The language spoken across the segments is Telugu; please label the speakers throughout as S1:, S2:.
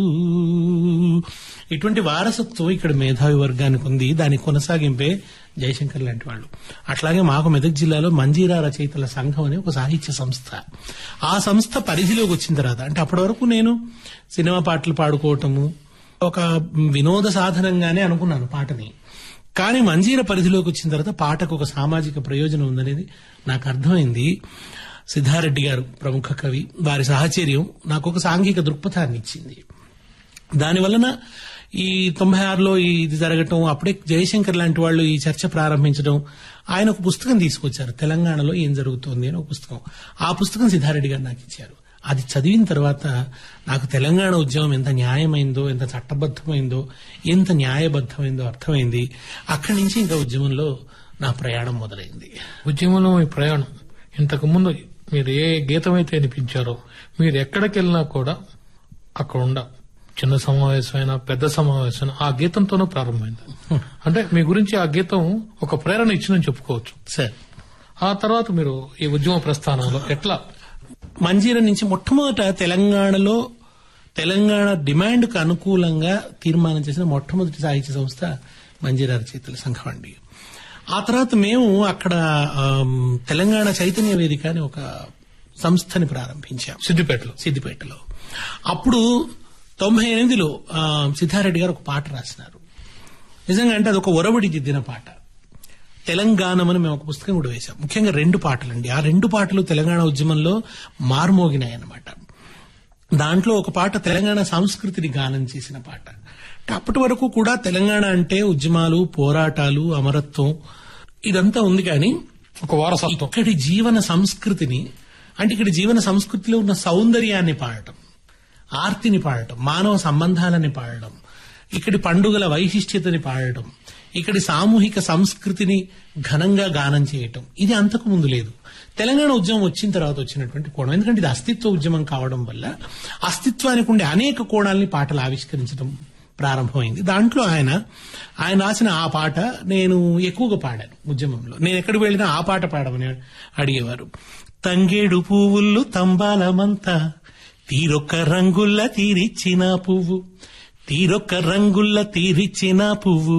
S1: ఇటువంటి వారసత్వం ఇక్కడ మేధావి వర్గానికి ఉంది దాని కొనసాగింపే జయశంకర్ లాంటి వాళ్ళు అట్లాగే మాకు మెదక్ జిల్లాలో మంజీరా రచయితల సంఘం అనే ఒక సాహిత్య సంస్థ ఆ సంస్థ పరిధిలోకి వచ్చిన తర్వాత అంటే అప్పటి వరకు నేను సినిమా పాటలు పాడుకోవటము ఒక వినోద సాధనంగానే అనుకున్నాను పాటని కానీ మంజీర పరిధిలోకి వచ్చిన తర్వాత పాటకు ఒక సామాజిక ప్రయోజనం ఉందనేది నాకు అర్థమైంది సిద్ధారెడ్డి గారు ప్రముఖ కవి వారి సాహచర్యం నాకు ఒక సాంఘిక దృక్పథాన్ని ఇచ్చింది దాని వలన ఈ తొంభై ఆరులో ఇది జరగటం అప్పుడే జయశంకర్ లాంటి వాళ్ళు ఈ చర్చ ప్రారంభించడం ఆయన ఒక పుస్తకం తీసుకొచ్చారు తెలంగాణలో ఏం జరుగుతోంది అని ఒక పుస్తకం ఆ పుస్తకం సిద్ధారెడ్డి గారు నాకు ఇచ్చారు అది చదివిన తర్వాత నాకు తెలంగాణ ఉద్యమం ఎంత న్యాయమైందో ఎంత చట్టబద్దమైందో ఎంత న్యాయబద్దమైందో అర్థమైంది అక్కడి నుంచి ఇంకా ఉద్యమంలో నా ప్రయాణం మొదలైంది
S2: ఉద్యమంలో మీ ప్రయాణం ఇంతకు ముందు మీరు ఏ గీతం అయితే వినిపించారో మీరు ఎక్కడికి వెళ్ళినా కూడా అక్కడ ఉండ చిన్న సమావేశమైనా పెద్ద సమావేశమైనా ఆ గీతంతోనే ప్రారంభమైంది అంటే మీ గురించి ఆ గీతం ఒక ప్రేరణ ఇచ్చిందని చెప్పుకోవచ్చు
S1: సార్
S2: ఆ తర్వాత మీరు ఈ ఉద్యమ ప్రస్థానంలో ఎట్లా
S1: మంజీర నుంచి మొట్టమొదట తెలంగాణలో తెలంగాణ డిమాండ్కు అనుకూలంగా తీర్మానం చేసిన మొట్టమొదటి సాహిత్య సంస్థ మంజీరా రచయితల సంఘం అండి ఆ తర్వాత మేము అక్కడ ఆమ్, తెలంగాణ చైతన్య వేదిక అని ఒక సంస్థని ప్రారంభించాం
S2: సిద్దిపేటలో
S1: సిద్దిపేటలో అప్పుడు తొంభై ఎనిమిదిలో ఆ, సిద్ధారెడ్డి గారు ఒక పాట రాసినారు నిజంగా అంటే అది ఒక ఒరబడి దిద్దిన పాట తెలంగాణం అని మేము ఒక పుస్తకం కూడా వేశాం ముఖ్యంగా రెండు పాటలండి ఆ రెండు పాటలు తెలంగాణ ఉద్యమంలో మార్మోగినాయి అన్నమాట దాంట్లో ఒక పాట తెలంగాణ సంస్కృతిని గానం చేసిన పాట అంటే అప్పటి వరకు కూడా తెలంగాణ అంటే ఉద్యమాలు పోరాటాలు అమరత్వం ఇదంతా ఉంది కానీ
S2: ఒక వారసత్వం
S1: ఇక్కడి జీవన సంస్కృతిని అంటే ఇక్కడ జీవన సంస్కృతిలో ఉన్న సౌందర్యాన్ని పాడటం ఆర్తిని పాడటం మానవ సంబంధాలని పాడటం ఇక్కడి పండుగల వైశిష్ట్యతని పాడటం ఇక్కడి సామూహిక సంస్కృతిని ఘనంగా గానం చేయటం ఇది అంతకు ముందు లేదు తెలంగాణ ఉద్యమం వచ్చిన తర్వాత వచ్చినటువంటి కోణం ఎందుకంటే ఇది అస్తిత్వ ఉద్యమం కావడం వల్ల అస్తిత్వానికి ఉండే అనేక కోణాలని పాటలు ఆవిష్కరించడం ప్రారంభమైంది దాంట్లో ఆయన ఆయన రాసిన ఆ పాట నేను ఎక్కువగా పాడాను ఉద్యమంలో నేను ఎక్కడికి వెళ్ళినా ఆ పాట పాడమని అడిగేవారు తంగేడు పువ్వులు తంబాలమంతా తీరొక్క రంగుల్ల తీరిచ్చిన పువ్వు తీరొక్క రంగుల్ల తీరిచ్చిన పువ్వు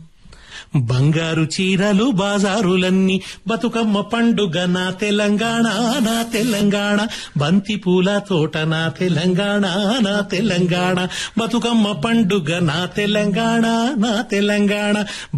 S1: బంగారు చీరలు బాజారులన్నీ బతుకమ్మ పండుగ నా తెలంగాణ నా తెలంగాణ బంతి పూల తోట నా తెలంగాణ నా తెలంగాణ బతుకమ్మ పండుగ నా తెలంగాణ నా తెలంగాణ